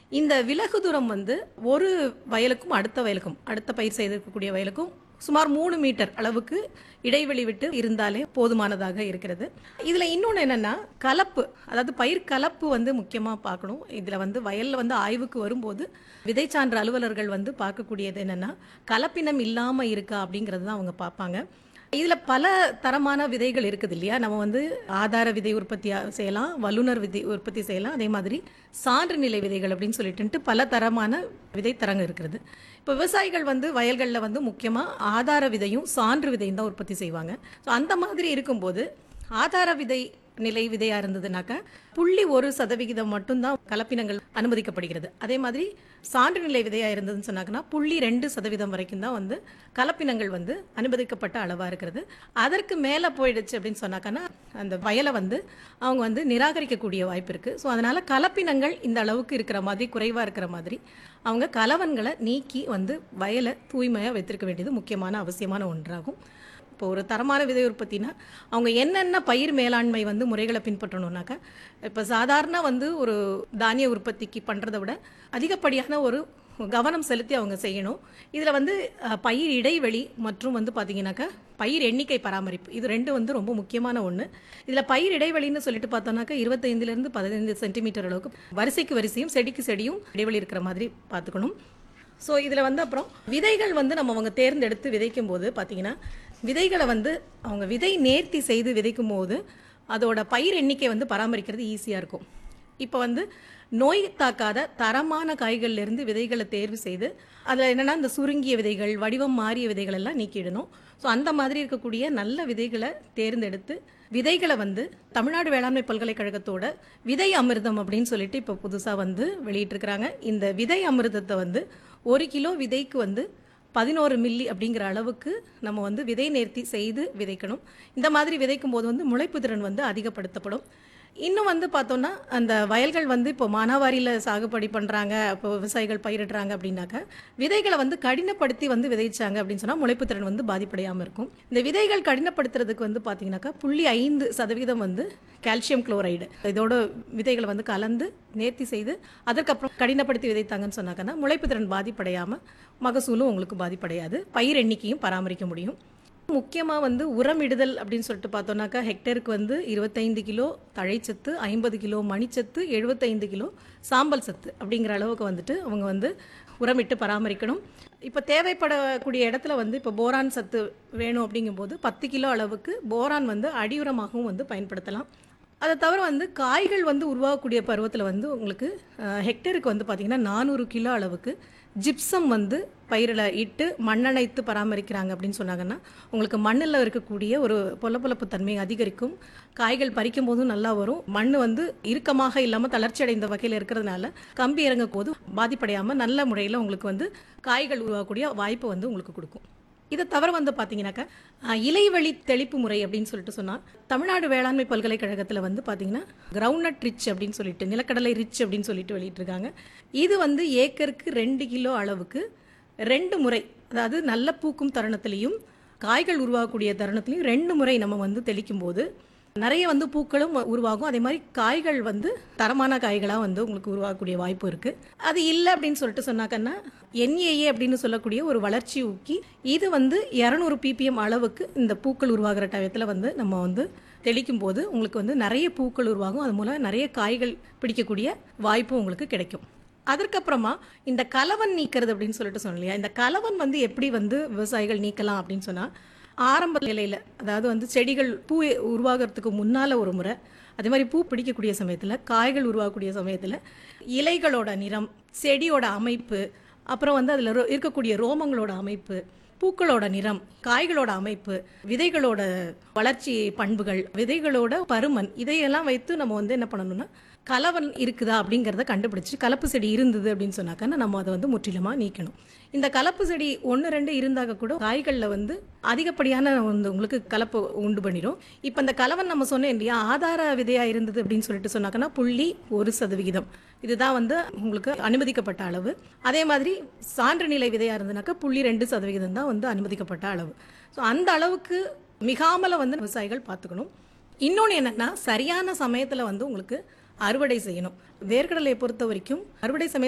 இந்த விலகு தூரம் வந்து ஒரு வயலுக்கும் அடுத்த வயலுக்கும் அடுத்த பயிர் செய்திருக்கக்கூடிய வயலுக்கும் சுமார் மூணு மீட்டர் அளவுக்கு இடைவெளி விட்டு இருந்தாலே போதுமானதாக இருக்கிறது இதுல இன்னொன்று என்னன்னா கலப்பு அதாவது பயிர் கலப்பு வந்து முக்கியமா பார்க்கணும் இதுல வந்து வயல்ல வந்து ஆய்வுக்கு வரும்போது விதைச்சான்ற அலுவலர்கள் வந்து பார்க்கக்கூடியது என்னன்னா கலப்பினம் இல்லாம இருக்கா அப்படிங்கிறது தான் அவங்க பார்ப்பாங்க இதுல பல தரமான விதைகள் இருக்குது இல்லையா நம்ம வந்து ஆதார விதை உற்பத்தி செய்யலாம் வல்லுநர் விதை உற்பத்தி செய்யலாம் அதே மாதிரி சான்று நிலை விதைகள் அப்படின்னு சொல்லிட்டு பல தரமான விதை தரங்க இருக்கிறது இப்போ விவசாயிகள் வந்து வயல்களில் வந்து முக்கியமாக ஆதார விதையும் சான்று விதையும் தான் உற்பத்தி செய்வாங்க ஸோ அந்த மாதிரி இருக்கும்போது ஆதார விதை நிலை விதையா இருந்ததுனாக்கா புள்ளி ஒரு சதவிகிதம் மட்டும்தான் கலப்பினங்கள் அனுமதிக்கப்படுகிறது அதே மாதிரி சான்று நிலை விதையா இருந்ததுன்னு சொன்னாங்கன்னா புள்ளி ரெண்டு சதவீதம் வரைக்கும் தான் வந்து கலப்பினங்கள் வந்து அனுமதிக்கப்பட்ட அளவா இருக்கிறது அதற்கு மேல போயிடுச்சு அப்படின்னு சொன்னாக்கன்னா அந்த வயலை வந்து அவங்க வந்து நிராகரிக்கக்கூடிய வாய்ப்பு இருக்கு ஸோ அதனால கலப்பினங்கள் இந்த அளவுக்கு இருக்கிற மாதிரி குறைவா இருக்கிற மாதிரி அவங்க கலவன்களை நீக்கி வந்து வயலை தூய்மையா வைத்திருக்க வேண்டியது முக்கியமான அவசியமான ஒன்றாகும் இப்போ ஒரு தரமான விதை உற்பத்தினா அவங்க என்னென்ன பயிர் மேலாண்மை வந்து முறைகளை பின்பற்றணும்னாக்கா இப்போ சாதாரண வந்து ஒரு தானிய உற்பத்திக்கு பண்ணுறதை விட அதிகப்படியான ஒரு கவனம் செலுத்தி அவங்க செய்யணும் இதில் வந்து அஹ், பயிர் இடைவெளி மற்றும் வந்து பார்த்தீங்கன்னாக்கா பயிர் எண்ணிக்கை பராமரிப்பு இது ரெண்டு வந்து ரொம்ப முக்கியமான ஒன்று இதில் பயிர் இடைவெளின்னு சொல்லிட்டு பார்த்தோம்னாக்கா இருபத்தைந்துலேருந்து பதினைந்து சென்டிமீட்டர் அளவுக்கு வரிசைக்கு வரிசையும் செடிக்கு செடியும் இடைவெளி இருக்கிற மாதிரி பார்த்துக்கணும் ஸோ இதில் வந்து அப்புறம் விதைகள் வந்து நம்ம அவங்க தேர்ந்தெடுத்து விதைக்கும் போது பார்த்தீங்கன்னா விதைகளை வந்து அவங்க விதை நேர்த்தி செய்து விதைக்கும் போது அதோட பயிர் எண்ணிக்கை வந்து பராமரிக்கிறது ஈஸியாக இருக்கும் இப்போ வந்து நோய் தாக்காத தரமான காய்கள்ல இருந்து விதைகளை தேர்வு செய்து அதில் என்னன்னா இந்த சுருங்கிய விதைகள் வடிவம் மாறிய விதைகள் எல்லாம் நீக்கிடணும் ஸோ அந்த மாதிரி இருக்கக்கூடிய நல்ல விதைகளை தேர்ந்தெடுத்து விதைகளை வந்து தமிழ்நாடு வேளாண்மை பல்கலைக்கழகத்தோட விதை அமிர்தம் அப்படின்னு சொல்லிட்டு இப்போ புதுசாக வந்து வெளியிட்டிருக்கிறாங்க இந்த விதை அமிர்தத்தை வந்து ஒரு கிலோ விதைக்கு வந்து பதினோரு மில்லி அப்படிங்கிற அளவுக்கு நம்ம வந்து விதை நேர்த்தி செய்து விதைக்கணும் இந்த மாதிரி விதைக்கும் போது வந்து முளைப்பு திறன் வந்து அதிகப்படுத்தப்படும் இன்னும் வந்து பார்த்தோம்னா அந்த வயல்கள் வந்து இப்போ மானாவாரியில் சாகுபடி பண்ணுறாங்க இப்போ விவசாயிகள் பயிரிடுறாங்க அப்படின்னாக்க விதைகளை வந்து கடினப்படுத்தி வந்து விதைச்சாங்க அப்படின்னு சொன்னால் முளைப்பு திறன் வந்து பாதிப்படையாமல் இருக்கும் இந்த விதைகள் கடினப்படுத்துறதுக்கு வந்து பார்த்தீங்கன்னாக்கா புள்ளி ஐந்து சதவீதம் வந்து கால்சியம் குளோரைடு இதோட விதைகளை வந்து கலந்து நேர்த்தி செய்து அதற்கப்புறம் கடினப்படுத்தி விதைத்தாங்கன்னு சொன்னாங்கன்னா முளைப்பு திறன் பாதிப்படையாமல் மகசூலும் உங்களுக்கு பாதிப்படையாது பயிர் எண்ணிக்கையும் பராமரிக்க முடியும் முக்கியமாக வந்து உரமிடுதல் அப்படின்னு சொல்லிட்டு பார்த்தோம்னாக்கா ஹெக்டேருக்கு வந்து இருபத்தைந்து கிலோ தழைச்சத்து ஐம்பது கிலோ மணிச்சத்து எழுபத்தைந்து கிலோ சாம்பல் சத்து அப்படிங்கிற அளவுக்கு வந்துட்டு அவங்க வந்து உரமிட்டு பராமரிக்கணும் இப்போ தேவைப்படக்கூடிய இடத்துல வந்து இப்போ போரான் சத்து வேணும் அப்படிங்கும்போது பத்து கிலோ அளவுக்கு போரான் வந்து அடியுரமாகவும் வந்து பயன்படுத்தலாம் அதை தவிர வந்து காய்கள் வந்து உருவாகக்கூடிய பருவத்தில் வந்து உங்களுக்கு அஹ், ஹெக்டேருக்கு வந்து பார்த்திங்கன்னா நானூறு கிலோ அளவுக்கு ஜிப்சம் வந்து பயிரில் இட்டு மண்ணணைத்து பராமரிக்கிறாங்க அப்படின்னு சொன்னாங்கன்னா உங்களுக்கு மண்ணில் இருக்கக்கூடிய ஒரு பொலப்பொலப்பு தன்மை அதிகரிக்கும் காய்கள் பறிக்கும் போதும் நல்லா வரும் மண் வந்து இறுக்கமாக இல்லாமல் தளர்ச்சி அடைந்த வகையில் இருக்கிறதுனால கம்பி இறங்க போது பாதிப்படையாமல் நல்ல முறையில் உங்களுக்கு வந்து காய்கள் உருவாகக்கூடிய வாய்ப்பு வந்து உங்களுக்கு கொடுக்கும் இதை தவிர வந்து பார்த்தீங்கன்னாக்கா அஹ், இலைவழி தெளிப்பு முறை அப்படின்னு சொல்லிட்டு சொன்னால் தமிழ்நாடு வேளாண்மை பல்கலைக்கழகத்தில் வந்து பார்த்தீங்கன்னா கிரவுண்ட்நட் ரிச் அப்படின்னு சொல்லிட்டு நிலக்கடலை ரிச் அப்படின்னு சொல்லிட்டு வெளியிட்டிருக்காங்க இது வந்து ஏக்கருக்கு ரெண்டு கிலோ அளவுக்கு ரெண்டு முறை அதாவது நல்ல பூக்கும் தருணத்திலையும் காய்கள் உருவாகக்கூடிய தருணத்திலையும் ரெண்டு முறை நம்ம வந்து தெளிக்கும் போது நிறைய வந்து பூக்களும் உருவாகும் அதே மாதிரி காய்கள் வந்து தரமான காய்களாக வந்து உங்களுக்கு உருவாகக்கூடிய வாய்ப்பு இருக்கு அது இல்லை அப்படின்னு சொல்லிட்டு சொன்னாக்கன்னா என்ஏஏ அப்படின்னு சொல்லக்கூடிய ஒரு வளர்ச்சி ஊக்கி இது வந்து இரநூறு பிபிஎம் அளவுக்கு இந்த பூக்கள் உருவாகிற டயத்தில் வந்து நம்ம வந்து தெளிக்கும் போது உங்களுக்கு வந்து நிறைய பூக்கள் உருவாகும் அது மூலம் நிறைய காய்கள் பிடிக்கக்கூடிய வாய்ப்பு உங்களுக்கு கிடைக்கும் அதற்கப்புறமா இந்த கலவன் நீக்கிறது அப்படின்னு சொல்லிட்டு சொன்னோம் இல்லையா இந்த கலவன் வந்து எப்படி வந்து விவசாயிகள் நீக்கலாம் அப்படின்னு சொன்னா ஆரம்ப நிலையில அதாவது வந்து செடிகள் பூ உருவாகிறதுக்கு முன்னால ஒரு முறை அதே மாதிரி பூ பிடிக்கக்கூடிய சமயத்துல காய்கள் உருவாகக்கூடிய சமயத்துல இலைகளோட நிறம் செடியோட அமைப்பு அப்புறம் வந்து அதுல ரோ- இருக்கக்கூடிய ரோமங்களோட அமைப்பு பூக்களோட நிறம் காய்களோட அமைப்பு விதைகளோட வளர்ச்சி பண்புகள் விதைகளோட பருமன் இதையெல்லாம் வைத்து நம்ம வந்து என்ன பண்ணணும்னா கலவன் இருக்குதா அப்படிங்கிறத கண்டுபிடிச்சு கலப்பு செடி இருந்தது அப்படின்னு சொன்னாக்கா நம்ம அதை வந்து முற்றிலுமா நீக்கணும் இந்த கலப்பு செடி ஒன்று ரெண்டு இருந்தாக்க கூட காய்களில் வந்து அதிகப்படியான வந்து உங்களுக்கு கலப்பு உண்டு பண்ணிடும் இப்போ இந்த கலவன் நம்ம சொன்னேன் இல்லையா ஆதார விதையா இருந்தது அப்படின்னு சொல்லிட்டு சொன்னாக்கன்னா புள்ளி ஒரு சதவிகிதம் இதுதான் வந்து உங்களுக்கு அனுமதிக்கப்பட்ட அளவு அதே மாதிரி சான்று நிலை விதையா இருந்ததுனாக்கா புள்ளி ரெண்டு சதவிகிதம் தான் வந்து அனுமதிக்கப்பட்ட அளவு ஸோ அந்த அளவுக்கு மிகாமல வந்து விவசாயிகள் பார்த்துக்கணும் இன்னொன்று என்னன்னா சரியான சமயத்தில் வந்து உங்களுக்கு அறுவடை செய்யணும் வேர்க்கடலையை பொறுத்த வரைக்கும் அறுவடை சமயத்தில்